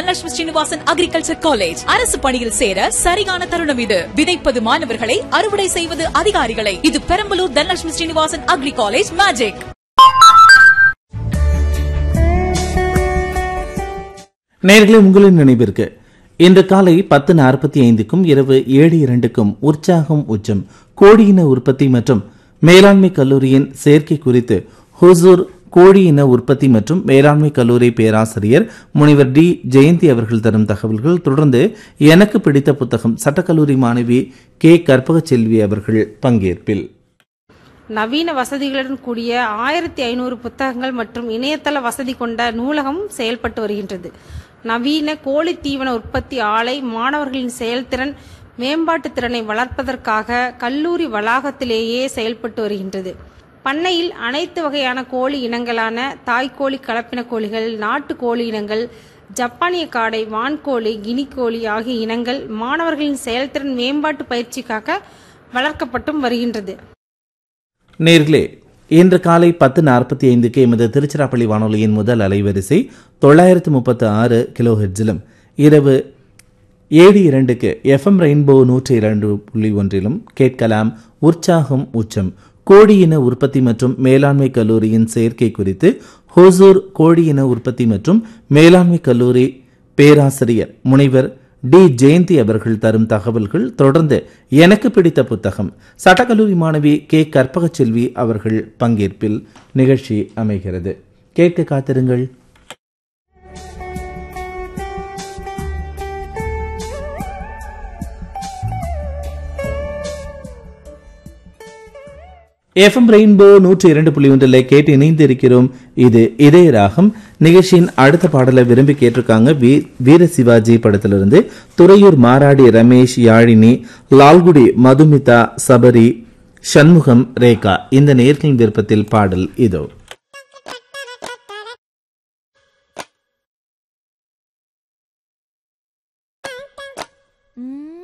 Dhanalakshmi Srinivasan agriculture college அரசு பணியில் சேர சரியான தருணம் இது விதைப்பது மாணவர்களை அறுவடை செய்வது அதிகாரிகளை இது Perambalur Dhanalakshmi Srinivasan agri college magic நேர்களே உங்களின் நினைவிற்கு இன்று காலை பத்து நாற்பத்தி ஐந்துக்கும் இரவு ஏழு இரண்டுக்கும் உற்சாகம் உச்சம் கோடியின உற்பத்தி மற்றும் மேலாண்மை கல்லூரியின் சேர்க்கை குறித்து ஹுசூர் கோழி இன உற்பத்தி மற்றும் மேலாண்மை கல்லூரி பேராசிரியர் முனைவர் டி ஜெயந்தி அவர்கள் தரும் தகவல்கள் தொடர்ந்து எனக்கு பிடித்த புத்தகம் சட்டக்கல்லூரி மாணவி கே கற்பகச்செல்வி அவர்கள் பங்கேற்பில் நவீன வசதிகளுடன் கூடிய ஆயிரத்தி ஐநூறு புத்தகங்கள் மற்றும் இணையதள வசதி கொண்ட நூலகம் செயல்பட்டு வருகின்றது நவீன கோழி தீவன உற்பத்தி ஆலை மாணவர்களின் செயல்திறன் மேம்பாட்டு திறனை வளர்ப்பதற்காக கல்லூரி வளாகத்திலேயே செயல்பட்டு வருகின்றது பண்ணையில் அனைத்து வகையான கோழி இனங்களான தாய்க்கோழி கலப்பின கோழிகள் நாட்டு கோழி இனங்கள் ஜப்பானிய காடை வான்கோழி கினிக்கோழி ஆகிய இனங்கள் மாணவர்களின் செயல்திறன் மேம்பாட்டு பயிற்சிக்காக வளர்க்கப்பட்டும் வருகின்றது நேர்களே இன்று காலை பத்து நாற்பத்தி ஐந்துக்கு எமது திருச்சிராப்பள்ளி வானொலியின் முதல் அலைவரிசை தொள்ளாயிரத்து முப்பத்து ஆறு கிலோ ஹெர்ட்ஸிலும் இரவு ஏழு இரண்டுக்கு எஃப்எம் ரெயின்போ நூற்றி இரண்டு புள்ளி ஒன்றிலும் கேட்கலாம் உற்சாகம் உச்சம் கோழி இன உற்பத்தி மற்றும் மேலாண்மை கல்லூரியின் சேர்க்கை குறித்து ஹோசூர் கோழி இன உற்பத்தி மற்றும் மேலாண்மை கல்லூரி பேராசிரியர் முனைவர் டி ஜெயந்தி அவர்கள் தரும் தகவல்கள் தொடர்ந்து எனக்கு பிடித்த புத்தகம் சட்டக்கல்லூரி மாணவி கே கற்பகச்செல்வி அவர்கள் பங்கேற்பில் நிகழ்ச்சி அமைகிறது கேட்க காத்திருங்கள் எஃப்எம் ரெயின்போ நூற்றி இரண்டு புள்ளி ஒன்றில் கேட்டு இணைந்து இருக்கிறோம் இது இதய ராகம் நிகழ்ச்சியின் அடுத்த பாடலை விரும்பி கேட்டிருக்காங்க வீ- வீர சிவாஜி படத்திலிருந்து துறையூர் மாராடி ரமேஷ் யாழினி லால்குடி மதுமிதா சபரி சண்முகம் ரேகா இந்த நேர்களின் விருப்பத்தில் பாடல் இதோ ம்